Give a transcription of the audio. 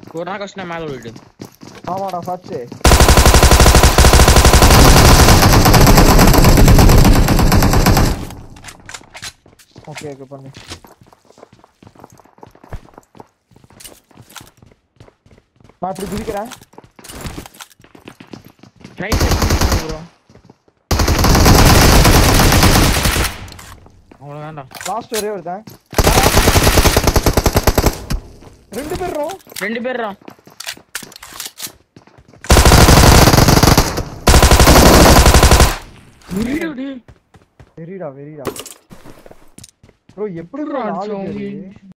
ஒரு நாள் கஷ்டம் மேல விட்டு ஆமாடா ஃபர்ஸ்ட் ஓகே ஓகே பண்ணு நான் இப்படி குதிக்கிறேன் ரைட் சைடு ப்ரோ அவ்வளோதான்டா லாஸ்ட் ஒரே ஒருத்தன் ரெண்டு பேரும் ரெண்டு பேர்ரா வீடு வெரிடா வெரிடா ப்ரோ எப்படி ப்ரோ அடிச்சோம். நாலு பேரு